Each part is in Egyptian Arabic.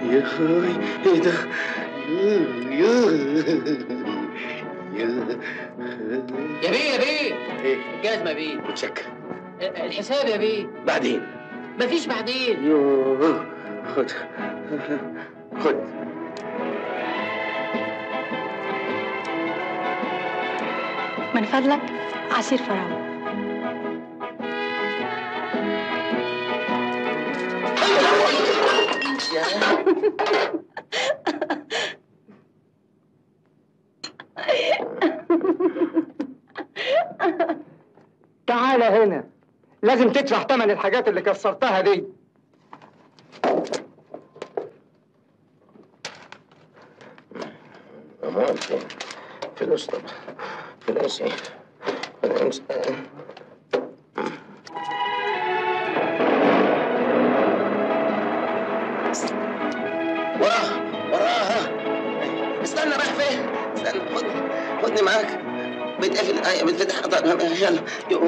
يا هاي ايه ده يا يا يا بيه يا بيه ايه الجزمة يا بيه متشكر الحساب يا بيه بعدين مفيش بعدين يوه خد خد من فضلك عصير فراولة تعال هنا لازم تدفع ثمن الحاجات اللي كسرتها دي أمال فين فلوس طبعا فلوس ايه فلوس وراه وراها استنى رايح فين استنى خدني خدني معاك بتقفل ايه بتفتح طيب يلا يقوم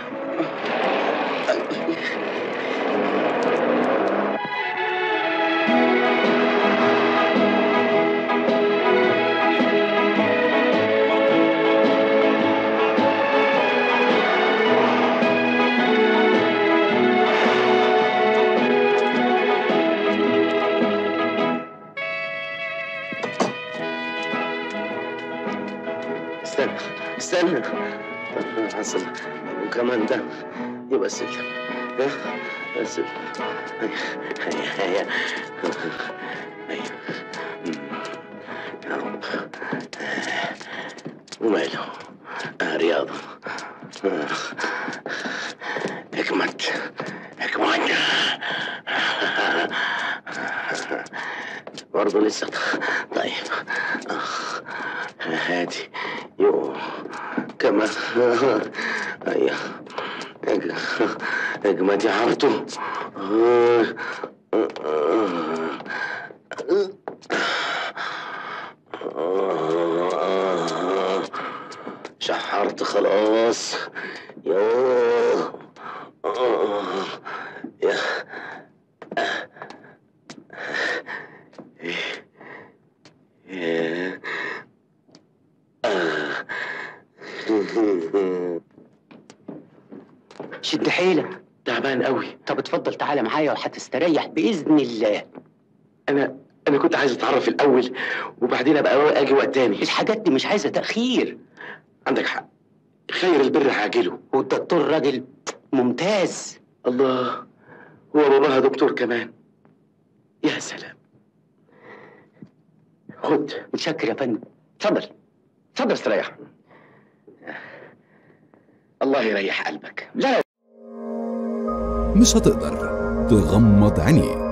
استنى استنى حصل وكمان ده يبقى السلم ده السلم هيا هيا هيا يا رب وماله آه رياضة آه. حكمت حكمت برضه لسه طيب آه. هادي يو كمان ايوه اجمد يا عرضه شحرت خلاص يو يا يا شد حيلك تعبان قوي طب اتفضل تعالى معايا وهتستريح بإذن الله انا انا كنت عايز اتعرف الاول وبعدين ابقى اجي وقت تاني الحاجات دي مش عايزة تأخير عندك حق خير البر عاجله والدكتور راجل ممتاز الله هو باباها دكتور كمان يا سلام خد متشكر يا فندم اتفضل اتفضل استريح الله يريح قلبك لا مش هتقدر تغمض عينيك